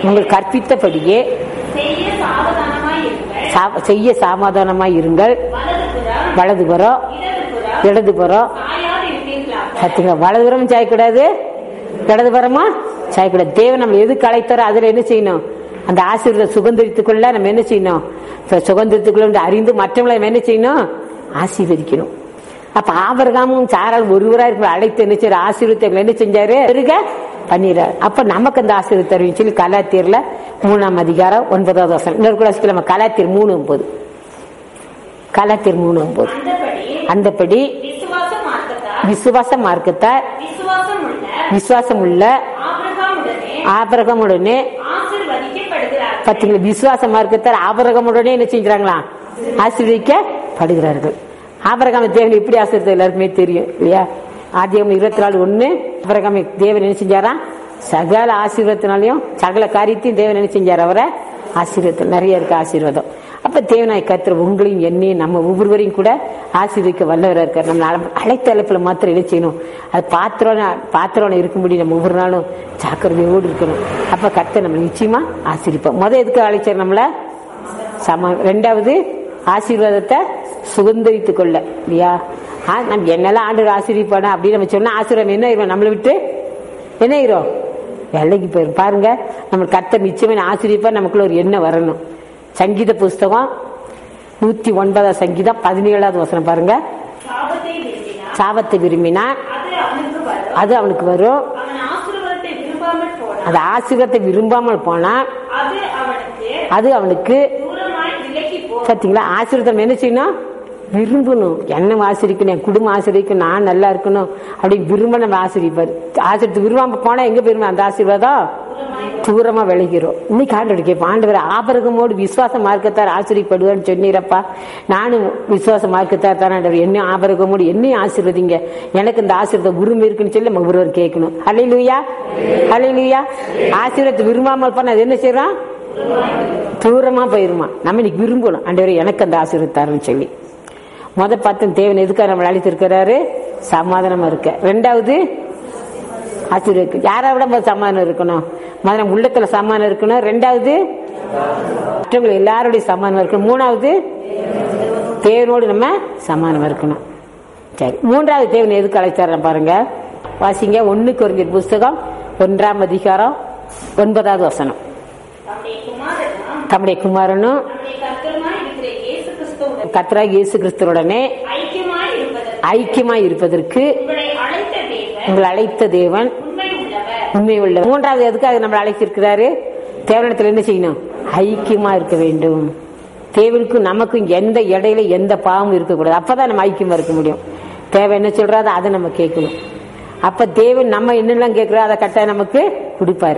உங்கள் கற்பித்தபடியே செய்ய சாவதானமாய் இருங்கள் சா- செய்ய சமாதானமாய் இருங்கள் வலதுபுறம் வலதுபுறம் இடதுபுறம் இடதுபுறம் சாயாது இருப்பீர்களாக பார்த்தீங்களா வலதுபுறம் சாயக்கூடாது இடதுபுறமா சாயக்கூடாது தேவன் நம்ம எதுக்கு அழைத்தாரோ அதுல என்ன செய்யணும் அந்த ஆசீர்வாத சுதந்திரத்துக்குள்ள நம்ம என்ன செய்யணும் இப்ப சுதந்திரத்துக்குள்ள அறிந்து மற்றவங்களை நம்ம என்ன செய்யணும் ஆசீர்வதிக்கணும் அப்ப ஆபரகாமும் சாரால் ஒருவரா இருக்கிற அழைத்து என்ன செய்யற ஆசீர்வத்தை என்ன செஞ்சாரு இருக்க பண்ணிடுறாரு அப்ப நமக்கு அந்த ஆசீர்வாத தருவின்னு சொல்லி கலாத்தியர்ல மூணாம் அதிகாரம் ஒன்பதாவது வருஷம் இன்னொரு கூட நம்ம கலாத்தியர் மூணு ஒன்பது கலாத்தியர் மூணு ஒன்பது அந்தபடி அந்தபடி விசுவாச மார்க்கத்தால் விசுவாச மார்க்கத்தார் விசுவாசம் உள்ள விசுவாசம் உள்ள ஆபிரகாமுடனே ஆபரகமுடனே ஆசிர்வதிக்கப்படுகிறார்கள் பார்த்தீங்களா விசுவாச மார்க்கத்தார் ஆபரகமுடனே என்ன செஞ்சாங்களா ஆசீர்வதிக்கப்படுகிறார்கள் ஆபரகாம தேவன் எப்படி ஆசீர்வதித்தது எல்லாருக்குமே தெரியும் இல்லையா ஆதியம் இருபத்தி நாலு ஒண்ணு ஆபரகாம தேவன் என்ன செஞ்சாரா சகல ஆசீர்வாதத்தினாலையும் சகல காரியத்தையும் தேவன் என்ன செஞ்சார் அவரை ஆசீர்வாதம் நிறைய இருக்கு ஆசீர்வாதம் அப்ப தேவனாய் கத்திர உங்களையும் என்னையும் நம்ம ஒவ்வொருவரையும் கூட ஆசீர்வதிக்க வல்லவராக இருக்கார் நம்ம அழ- அழைத்த அழைப்புல மாத்திரம் என்ன செய்யணும் அது பாத்திரம் பாத்திரம் இருக்கும்படி நம்ம ஒவ்வொரு நாளும் ஜாக்கிரதையோடு இருக்கணும் அப்ப கர்த்தர் நம்ம நிச்சயமா ஆசீர்விப்போம் முத எதுக்கு அழைச்சார் நம்மள சம ரெண்டாவது ஆசீர்வாதத்தை சுதந்திரித்துக் கொள்ள இல்லையா ஆ, நம்ம என்னெல்லாம் ஆண்டு ஆசீர்விப்பானா அப்படின்னு நம்ம சொன்னா ஆசீர்வாதம் என்ன ஆயிரும் நம்மளை விட்டு என்ன ஆயிரும் வேலைக்கு போயிரும் பாருங்க நம்ம கர்த்தர் நிச்சயமே ஆசிரியப்பா நமக்குள்ள ஒரு எண்ணம் வரணும் சங்கீத புஸ்தகம் நூத்தி ஒன்பதாம் சங்கீதம் பதினேழாவது வசனம் பாருங்க சாபத்தை விரும்பினார் சாபத்தை விரும்பினா அது அவனுக்கு வரும் அது அவனுக்கு வரும் அவன் ஆசீர்வாதத்தை விரும்பாமல் போனான் அந்த ஆசீர்வாதத்தை விரும்பாமல் போனா அது அவனுக்கு அது அவனுக்கு தூரமாய் விலகி போ பாத்தீங்களா ஆசீர்வாதம் என்ன செய்யணும் விரும்பணும் என்ன ஆசிரிக்கணும் என் குடும்பம் ஆசிரியக்கணும் நான் நல்லா இருக்கணும் அப்படி விரும்ப நம்ம ஆசிரிப்பார் ஆசிரியத்து விரும்பாம போனா எங்க போயிருமா அந்த ஆசீர்வாதம் தூரமா விளைகிறோம் இன்னைக்கு ஆண்டு கேட்போம் ஆண்டவர் ஆபரகமோடு விசுவாச மார்க்கத்தார் ஆசிரியப்படுவார்னு சொன்னீரப்பா நானும் விசுவாச மார்க்கத்தார் தான் ஆண்டவர் என்ன ஆபரகமோடு என்னையும் ஆசீர்வதிங்க எனக்கு இந்த ஆசீர்வாதம் உரிமை இருக்குன்னு சொல்லி நம்ம ஒருவர் கேட்கணும் அலையிலுயா அலையிலுயா ஆசீர்வாதத்தை விரும்பாமல் போனா அது என்ன செய்யறான் தூரமா போயிருமா நம்ம இன்னைக்கு விரும்பணும் ஆண்டவரே எனக்கு அந்த ஆசீர்வத்தாருன்னு சொல்லி முத பார்த்து தேவன் எதுக்காக நம்மளை அழைத்திருக்கிறாரு சமாதானமா இருக்க ரெண்டாவது ஆசீர்வதிக்கு யாரை விட முதல்ல சமாதானம் இருக்கணும் முதல்ல உள்ளத்துல சமாதானம் இருக்கணும் ரெண்டாவது மற்றவங்க எல்லாருடைய சமாதானம் இருக்கணும் மூணாவது தேவனோடு நம்ம சமாதானம் இருக்கணும் சரி மூன்றாவது தேவன் எதுக்கு அழைச்சாரு பாருங்க வாசிங்க ஒண்ணுக்கு ஒரு புஸ்தகம் ஒன்றாம் அதிகாரம் ஒன்பதாவது வசனம் நம்முடைய குமாரனும் தம்முடைய குமாரனும் நம்முடைய கர்த்தருமாய் இருக்கிற இயேசு கிறிஸ்துவுடன் கத்ரா இயேசு கிறிஸ்துவுடனே ஐக்கியமாய் இருப்பதற்கு ஐக்கியமாய் இருப்பதற்கு உங்களை அழைத்த தேவன் உங்களை அழைத்த தேவன் உண்மை உள்ளவர் உண்மை உள்ள மூன்றாவது எதுக்காக நம்மளை அழைச்சிருக்கிறாரு தேவனத்தில் என்ன செய்யணும் ஐக்கியமா இருக்க வேண்டும் தேவனுக்கும் நமக்கும் எந்த இடையில எந்த பாவமும் இருக்கக்கூடாது அப்பதான் நம்ம ஐக்கியமா இருக்க முடியும் தேவை என்ன சொல்றாதோ அதை நம்ம கேட்கணும் அப்ப தேவன் நம்ம என்னெல்லாம் கேட்கிறோம் அதை கட்டாயம் நமக்கு கொடுப்பாரு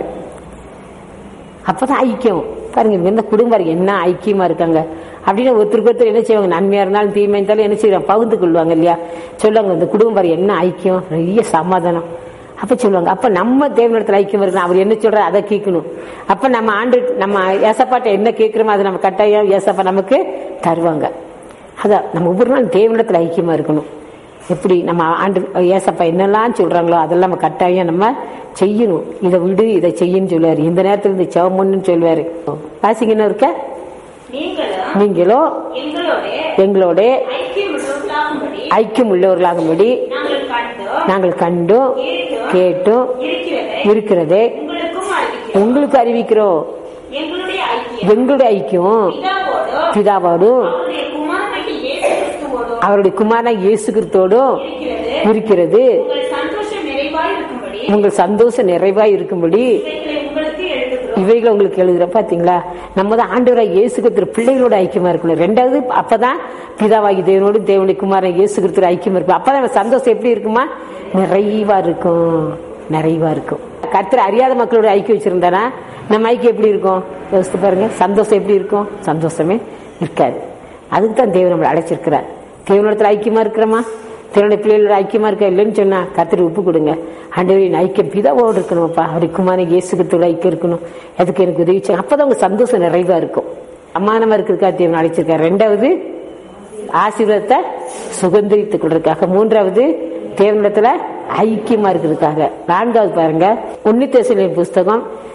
அப்பதான் ஐக்கியம் பாருங்க இந்த குடும்பம் என்ன ஐக்கியமா இருக்காங்க அப்படின்னு ஒருத்தருக்கு ஒருத்தர் என்ன செய்வாங்க நன்மையா இருந்தாலும் தீமையா இருந்தாலும் என்ன செய்வாங்க பகிர்ந்து கொள்வாங்க இல்லையா சொல்லுவாங்க இந்த குடும்பம் பாரு என்ன ஐக்கியம் நிறைய சமாதானம் அப்ப சொல்லுவாங்க அப்ப நம்ம தேவனிடத்துல ஐக்கியம் இருக்கணும் அவர் என்ன சொல்றாரு அதை கேட்கணும் அப்ப நம்ம ஆண்டு நம்ம ஏசப்பாட்ட என்ன கேட்கிறோமோ அதை நம்ம கட்டாயம் ஏசப்பா நமக்கு தருவாங்க அதான் நம்ம ஒவ்வொரு நாள் தேவனிடத்துல ஐக்கியமா இருக்கணும் எப்படி நம்ம ஆண்டு ஏசப்பா என்னெல்லாம் சொல்றாங்களோ அதெல்லாம் நம்ம கட்டாயம் நம்ம செய்யணும் இதை விடு இதை செய்யன்னு சொல்லுவாரு இந்த நேரத்துல இந்த செவமுன்னு சொல்லுவாரு வாசிங்கன்னு இருக்க நீங்களும் நீங்களோ எங்களோட எங்களோட ஐக்கியம் உள்ளவர்களாகும்படி ஐக்கியம் உள்ளவர்களாகும்படி நாங்கள் கண்டோம் நாங்கள் கண்டும் கேட்டோம் கேட்டும் இருக்கிறதை இருக்கிறதே உங்களுக்கும் அறிவிக்கிறோம் உங்களுக்கு அறிவிக்கிறோம் எங்களுடைய ஐக்கியம் எங்களுடைய ஐக்கியம் பிதாவோடும் பிதாவோடும் அவருடைய குமாரனாகிய இயேசு கிறிஸ்துவோடும் அவருடைய குமாரனா இயேசு கிறிஸ்தோடும் இருக்கிறது இருக்கிறது உங்கள் சந்தோஷம் நிறைவாய் இருக்கும்படி உங்கள் சந்தோஷம் நிறைவாய் இருக்கும்படி இவைகளை உங்களுக்கு எழுதுகிறோம் இவைகளை உங்களுக்கு எழுதுற பாத்தீங்களா நம்ம தான் ஆண்டவராக இயேசு கிறிஸ்து பிள்ளைகளோட ஐக்கியமா இருக்கணும் ரெண்டாவது அப்பதான் பிதாவாகி தேவனோடு தேவனுடைய குமாரன் இயேசு கிறிஸ்து ஐக்கியமா இருக்கும் அப்பதான் நம்ம சந்தோஷம் எப்படி இருக்குமா நிறைவா இருக்கும் நிறைவா இருக்கும் கர்த்தர் அறியாத மக்களோட ஐக்கியம் வச்சிருந்தானா நம்ம ஐக்கியம் எப்படி இருக்கும் யோசித்து பாருங்க சந்தோஷம் எப்படி இருக்கும் சந்தோஷமே இருக்காது அதுக்கு தான் தேவன் நம்மளை அழைச்சிருக்கிறார் தேவனோடத்துல ஐக்கியமா இருக்கிறோமா தேவனுடைய பிள்ளைகளோட ஐக்கியமா இருக்க இல்லைன்னு சொன்னா கத்திரி உப்பு கொடுங்க ஆண்டவரின் ஐக்கியம் பிதாவோடு இருக்கணும்ப்பா அவருக்கு குமாரன் இயேசுக்கத்தோட ஐக்கியம் இருக்கணும் அதுக்கு எனக்கு உதவி செய்யணும் அப்பதான் உங்க சந்தோஷம் நிறைவா இருக்கும் அம்மானமா இருக்கிறதுக்காக தேவன் அழைச்சிருக்காரு ரெண்டாவது ஆசீர்வாதத்தை சுதந்திரித்துக் கொள்றதுக்காக மூன்றாவது தேவனிடத்துல ஐக்கியமா இருக்கிறதுக்காக நான்காவது பாருங்க உன்னித்தேசலின் புஸ்தகம்